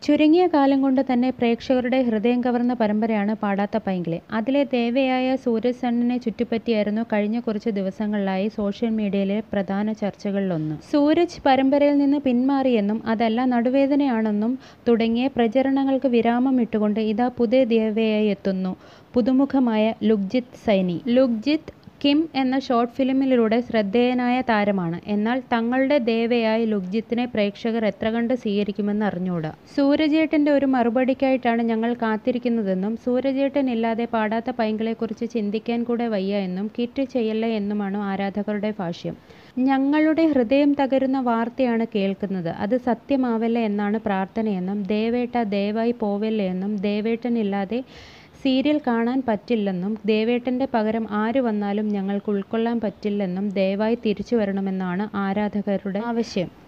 ചുരുങ്ങിയ കാലം കൊണ്ട് തന്നെ പ്രേക്ഷകരുടെ ഹൃദയം കവർന്ന പരമ്പരയാണ് പാടാത്ത പൈങ്കിളി. അതിലെ ദേവയായ സൂരജ് സണ്ണിനെ ചുറ്റിപ്പറ്റിയായിരുന്നു കഴിഞ്ഞ കുറച്ചു ദിവസങ്ങളിലായി സോഷ്യൽ മീഡിയയിലെ പ്രധാന ചർച്ചകളിലൊന്ന്. സൂരജ് പരമ്പരയിൽ നിന്ന് പിന്മാറിയെന്നും അതല്ല നടുവേദനയാണെന്നും തുടങ്ങിയ പ്രചരണങ്ങൾക്ക് വിരാമമിട്ടുകൊണ്ട് ഇതാ പുതിയ ദേവയായി എത്തുന്നു പുതുമുഖമായ ലുക്ജിത് സൈനി. ലുക്ജിത് കിം എന്ന ഷോർട്ട് ഫിലിമിലൂടെ ശ്രദ്ധേയനായ താരമാണ്. എന്നാൽ തങ്ങളുടെ ദേവയായി ലുക്ജിത്തിനെ പ്രേക്ഷകർ എത്രകണ്ട് സ്വീകരിക്കുമെന്ന് അറിഞ്ഞുകൂടാ. സൂരജേട്ടന്റെ ഒരു മറുപടിക്കായിട്ടാണ് ഞങ്ങൾ കാത്തിരിക്കുന്നതെന്നും സൂരജേട്ടൻ ഇല്ലാതെ പാടാത്ത പൈങ്കിളിയെക്കുറിച്ച് ചിന്തിക്കാൻ കൂടെ വയ്യ എന്നും കിറ്റ് ചെയ്യല്ലേ എന്നുമാണ് ആരാധകരുടെ ഭാഷ്യം. ഞങ്ങളുടെ ഹൃദയം തകരുന്ന വാർത്തയാണ് കേൾക്കുന്നത്. അത് സത്യമാവല്ലേ എന്നാണ് പ്രാർഥനയെന്നും ദേവേട്ടാ ദയവായി പോവല്ലേ എന്നും ദേവേട്ടൻ ഇല്ലാതെ സീരിയൽ കാണാൻ പറ്റില്ലെന്നും ദേവേട്ടന്റെ പകരം ആര് വന്നാലും ഞങ്ങൾക്ക് ഉൾക്കൊള്ളാൻ പറ്റില്ലെന്നും ദയവായി തിരിച്ചു വരണമെന്നുമാണ് ആരാധകരുടെ ആവശ്യം.